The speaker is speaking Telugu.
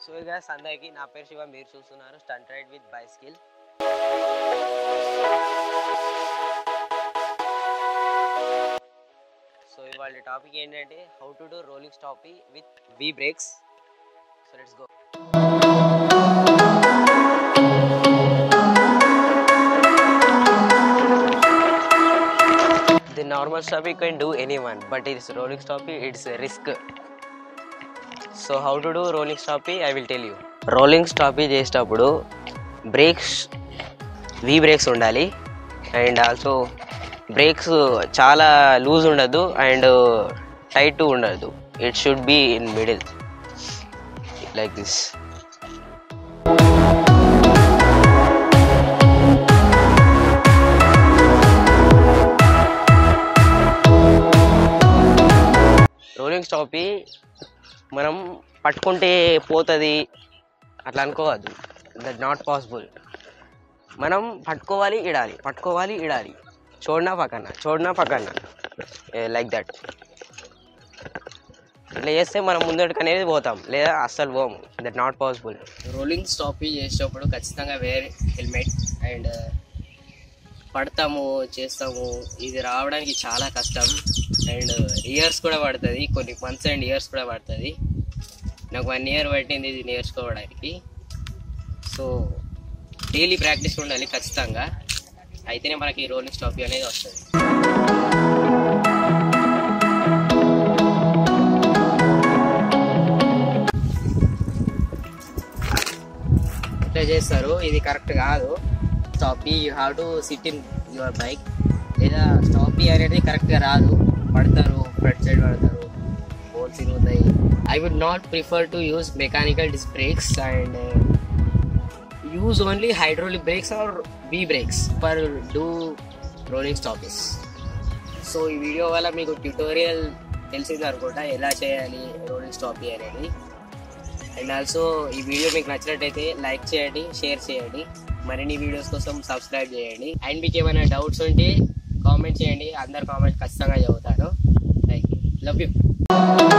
సో ఇక అందరికి నా పేరు శివ మీరు చూస్తున్నారు stunt ride with bicycle so ఇవాళ టాపిక్ ఏంటంటే how to do rolling stoppie with V brakes so let's go The normal stoppie can do anyone, but it's rolling stoppie, it's a risk. So how to do rolling stoppie I will tell you rolling stoppie చేసేటప్పుడు బ్రేక్స్ వీ బ్రేక్స్ ఉండాలి అండ్ ఆల్సో బ్రేక్స్ చాలా లూజ్ ఉండదు అండ్ టైట్ ఉండదు it should be in middle like this rolling stoppie మనం పట్టుకుంటే పోతుంది అట్లా అనుకోవద్దు దట్ నాట్ పాసిబుల్ మనం పట్టుకోవాలి ఇడాలి పట్టుకోవాలి ఇడాలి చూడనా పక్కన చూడనా పక్కన లైక్ దట్ ఇట్లా చేస్తే మనం ముందటికి అనేది పోతాం లేదా అస్సలు పోము that not possible rolling stoppie చేసేటప్పుడు ఖచ్చితంగా వేర్ హెల్మెట్ అండ్ పడతాము చేస్తాము ఇది రావడానికి చాలా కష్టం అండ్ ఇయర్స్ కూడా పడుతుంది కొన్ని మంత్స్ అండ్ ఇయర్స్ కూడా పడుతుంది నాకు వన్ ఇయర్ పట్టింది ఇది నేర్చుకోవడానికి సో డైలీ ప్రాక్టీస్ ఉండాలి ఖచ్చితంగా అయితేనే మనకి రోలింగ్ స్టాపీ అనేది వస్తుంది ఇట్లా చేస్తారు ఇది కరెక్ట్ కాదు stoppie you have to sit in your bike లేదా స్టాపీ అనేది కరెక్ట్గా రాదు పడతారు ఫ్రంట్ సైడ్ పడతారు హోల్స్ ఇరుగుతాయి I would not prefer to use mechanical disc brakes and use only hydraulic brakes or V brakes for do rolling stoppies so ఈ వీడియో వల్ల మీకు ట్యూటోరియల్ తెలిసింది అనుకుంటా ఎలా చేయాలి రోలింగ్ స్టాపీ అనేది అండ్ ఆల్సో ఈ వీడియో మీకు నచ్చినట్టయితే లైక్ చేయండి షేర్ చేయండి మరిన్ని వీడియోస్ కోసం సబ్స్క్రైబ్ చేయండి అండ్ మీకు ఏమైనా డౌట్స్ ఉంటే కామెంట్ చేయండి అందరు కామెంట్ ఖచ్చితంగా చదువుతాను థ్యాంక్ యూ లవ్ యూ